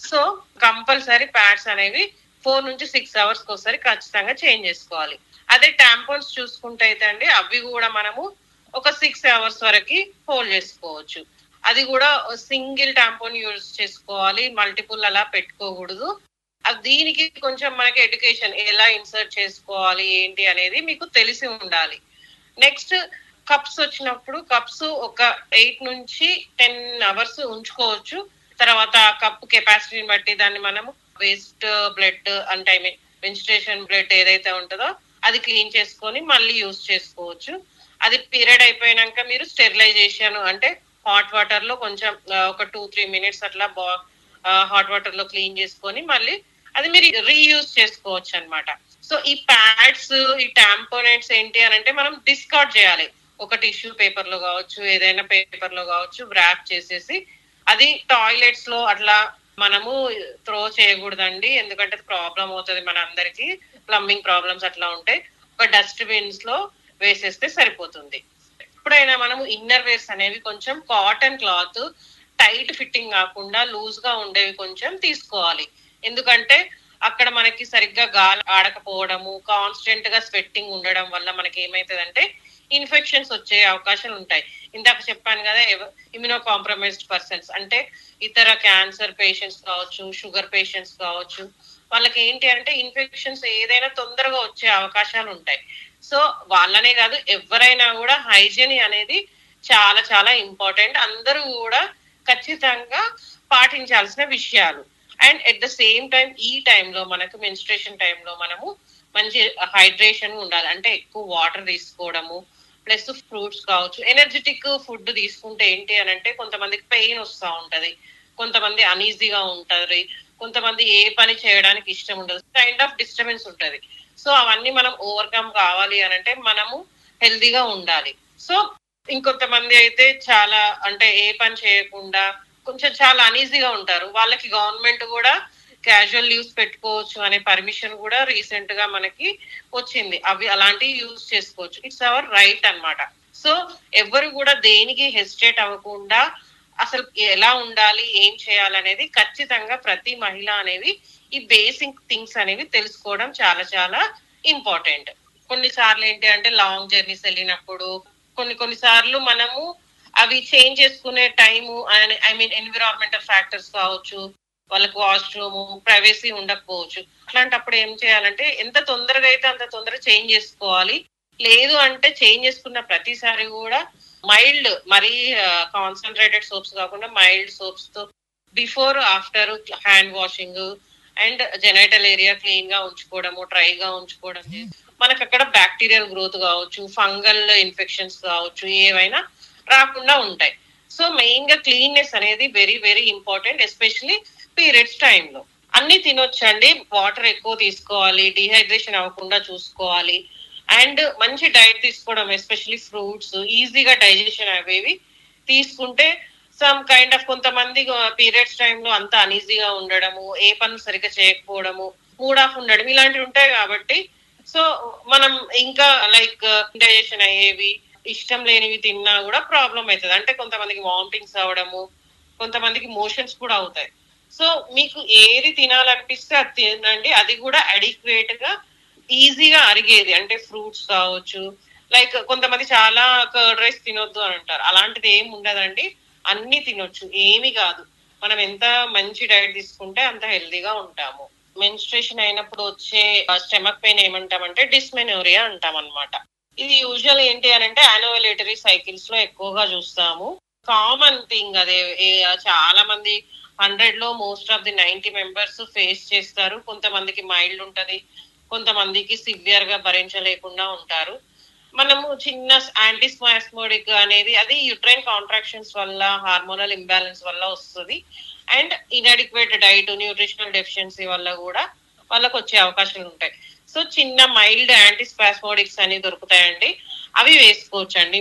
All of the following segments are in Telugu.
సో కంపల్సరీ ప్యాడ్స్ అనేవి ఫోర్ నుంచి సిక్స్ అవర్స్ ఒకసారి ఖచ్చితంగా చేంజ్ చేసుకోవాలి అదే టాంపోన్స్ చూసుకుంటే అయితే అండి అవి కూడా మనము ఒక సిక్స్ అవర్స్ వరకు హోల్డ్ చేసుకోవచ్చు అది కూడా సింగిల్ టాంపోన్ యూజ్ చేసుకోవాలి మల్టిపుల్ అలా పెట్టుకోకూడదు అది దీనికి కొంచెం మనకి ఎడ్యుకేషన్ ఎలా ఇన్సర్ట్ చేసుకోవాలి ఏంటి అనేది మీకు తెలిసి ఉండాలి నెక్స్ట్ కప్స్ వచ్చినప్పుడు కప్స్ ఒక ఎయిట్ నుంచి టెన్ అవర్స్ ఉంచుకోవచ్చు తర్వాత కప్ కెపాసిటీని బట్టి దాన్ని మనము వేస్ట్ బ్లడ్ అంటే ఐ మీన్ మెన్స్ట్రేషన్ బ్లడ్ ఏదైతే ఉంటుందో అది క్లీన్ చేసుకొని మళ్ళీ యూజ్ చేసుకోవచ్చు అది పీరియడ్ అయిపోయినాక మీరు స్టెరిలైజేషన్ అంటే హాట్ వాటర్ లో కొంచెం ఆ, ఒక టూ త్రీ మినిట్స్ అట్లా బా హాట్ వాటర్ లో క్లీన్ చేసుకొని మళ్ళీ అది మీరు రీయూజ్ చేసుకోవచ్చు అన్నమాట సో ఈ ప్యాడ్స్ ఈ టాంపోనెంట్స్ ఏంటి అని అంటే మనం డిస్కార్డ్ చేయాలి ఒక టిష్యూ పేపర్ లో కావచ్చు ఏదైనా పేపర్ లో కావచ్చు వ్రాప్ చేసేసి అది టాయిలెట్స్ లో అట్లా మనము త్రో చేయకూడదండి ఎందుకంటే ప్రాబ్లం అవుతుంది మన అందరికి ప్లంబింగ్ ప్రాబ్లమ్స్ అట్లా ఉంటే ఒక డస్ట్ బిన్స్ లో వేసేస్తే సరిపోతుంది ఎప్పుడైనా మనము ఇన్నర్ వేర్స్ అనేవి కొంచెం కాటన్ క్లాత్ టైట్ ఫిట్టింగ్ కాకుండా లూజ్ గా ఉండేవి కొంచెం తీసుకోవాలి ఎందుకంటే అక్కడ మనకి సరిగ్గా గాలి ఆడకపోవడము కాన్స్టెంట్ గా స్వెట్టింగ్ ఉండడం వల్ల మనకి ఏమైతుందంటే ఇన్ఫెక్షన్స్ వచ్చే అవకాశాలు ఉంటాయి ఇందాక చెప్పాను కదా ఇమ్యూనో కాంప్రమైజ్డ్ పర్సన్స్ అంటే ఇతర క్యాన్సర్ పేషెంట్స్ కావచ్చు షుగర్ పేషెంట్స్ కావచ్చు వాళ్ళకి ఏంటి అంటే ఇన్ఫెక్షన్స్ ఏదైనా తొందరగా వచ్చే అవకాశాలు ఉంటాయి సో వాళ్ళనే కాదు ఎవరైనా కూడా హైజీన్ అనేది చాలా చాలా ఇంపార్టెంట్ అందరూ కూడా ఖచ్చితంగా పాటించాల్సిన విషయాలు and at the same time ఈ టైంలో మనకు మెన్స్ట్రేషన్ టైంలో మనము మంచి హైడ్రేషన్ ఉండాలి అంటే ఎక్కువ వాటర్ తీసుకోవడము ప్లస్ ఫ్రూట్స్ కావచ్చు ఎనర్జెటిక్ ఫుడ్ తీసుకుంటే ఏంటి అని అంటే కొంతమందికి పెయిన్ వస్తూ ఉంటది కొంతమంది అనీజీగా ఉంటది కొంతమంది ఏ పని చేయడానికి ఇష్టం ఉండదు కైండ్ ఆఫ్ డిస్టర్బెన్స్ ఉంటది సో అవన్నీ మనం ఓవర్కమ్ కావాలి అని అంటే మనము హెల్దీగా ఉండాలి సో ఇంకొంతమంది అయితే చాలా అంటే ఏ పని చేయకుండా కొంచెం చాలా అనీజీగా ఉంటారు వాళ్ళకి గవర్నమెంట్ కూడా క్యాజువల్ లీవ్స్ పెట్టుకోవచ్చు అనే పర్మిషన్ కూడా రీసెంట్ గా మనకి వచ్చింది అవి అలాంటివి యూజ్ చేసుకోవచ్చు ఇట్స్ అవర్ రైట్ అన్నమాట సో ఎవరు కూడా దేనికి హెసిటేట్ అవ్వకుండా అసలు ఎలా ఉండాలి ఏం చేయాలనేది ఖచ్చితంగా ప్రతి మహిళ అనేవి ఈ బేసిక్ థింగ్స్ అనేవి తెలుసుకోవడం చాలా చాలా ఇంపార్టెంట్ కొన్నిసార్లు ఏంటి అంటే లాంగ్ జర్నీస్ వెళ్ళినప్పుడు కొన్ని కొన్ని సార్లు మనము అవి చేంజ్ చేసుకునే time I mean environmental factors కావచ్చు వాళ్ళకి వాష్రూమ్ ప్రైవసీ ఉండకపోవచ్చు అట్లాంటప్పుడు ఏం చేయాలంటే ఎంత తొందరగా అయితే అంత తొందరగా చేంజ్ చేసుకోవాలి లేదు అంటే చేంజ్ చేసుకున్న ప్రతిసారి కూడా మైల్డ్ మరీ కాన్సన్ట్రేటెడ్ సోప్స్ కాకుండా మైల్డ్ సోప్స్ తో before after hand washing and genital area clean గా ఉంచుకోవడము డ్రై గా ఉంచుకోవడం మనకు అక్కడ బ్యాక్టీరియల్ గ్రోత్ కావచ్చు ఫంగల్ ఇన్ఫెక్షన్స్ కావచ్చు ఏవైనా రాకుండా ఉంటాయి సో మెయిన్ గా క్లీన్నెస్ అనేది very very important especially periods టైంలో అన్ని తినొచ్చండి వాటర్ ఎక్కువ తీసుకోవాలి డిహైడ్రేషన్ అవ్వకుండా చూసుకోవాలి అండ్ మంచి డైట్ తీసుకోవడం ఎస్పెషలీ ఫ్రూట్స్ ఈజీగా డైజెషన్ అవేవి తీసుకుంటే సమ్ కైండ్ ఆఫ్ కొంతమంది పీరియడ్స్ టైంలో అంత అనీజీగా ఉండడము ఏ పనులు సరిగ్గా చేయకపోవడము మూడ్ ఆఫ్ ఉండడం ఇలాంటివి ఉంటాయి కాబట్టి సో మనం ఇంకా లైక్ డైజెషన్ అయ్యేవి ఇష్టం లేనివి తిన్నా కూడా ప్రాబ్లం అవుతుంది అంటే కొంతమందికి వామిటింగ్స్ అవడము కొంతమందికి మోషన్స్ కూడా అవుతాయి సో మీకు ఏది తినాలనిపిస్తే అది తినండి అది కూడా అడిక్వేట్ గా ఈజీగా అరిగేది అంటే ఫ్రూట్స్ కావచ్చు లైక్ కొంతమంది చాలా కర్డ్ రైస్ తినొద్దు అని అంటారు అలాంటిది ఏమి ఉండదండి అన్ని తినొచ్చు ఏమి కాదు మనం ఎంత మంచి డైట్ తీసుకుంటే అంత హెల్దీగా ఉంటాము మెన్స్ట్రేషన్ అయినప్పుడు వచ్చే స్టెమక్ పెయిన్ ఏమంటామంటే డిస్మెనోరియా అంటాం అనమాట ఇది యూజువల్ ఏంటి అని అంటే యానువలేటరీ సైకిల్స్ లో ఎక్కువగా చూస్తాము కామన్ థింగ్ అదే ఏ- చాలా మంది హండ్రెడ్ లో most of the ninety members face చేస్తారు కొంతమందికి మైల్డ్ ఉంటది కొంతమందికి సివియర్ గా భరించలేకుండా ఉంటారు మనము చిన్న యాంటీస్మాస్మోడిక్ అనేది అది యుట్రైన్ కాంట్రాక్షన్స్ వల్ల హార్మోనల్ ఇంబ్యాలెన్స్ వల్ల వస్తుంది and inadequate diet nutritional deficiency వల్ల కూడా వాళ్ళకి వచ్చే అవకాశాలు ఉంటాయి సో చిన్న మైల్డ్ యాంటీస్పాస్మోడిక్స్ అని దొరుకుతాయండి అవి వేసుకోవచ్చండి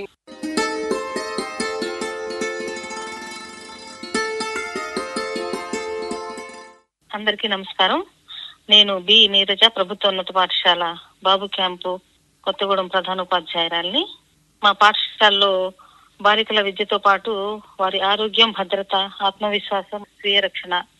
అందరికీ నమస్కారం నేను బి నీరజ ప్రభుత్వోన్నత పాఠశాల బాబు క్యాంపు కొత్తగూడెం ప్రధాన ఉపాధ్యాయురాలిని మా పాఠశాలలో బాలికల విద్యతో పాటు వారి ఆరోగ్యం భద్రత ఆత్మవిశ్వాసం స్వీయ రక్షణ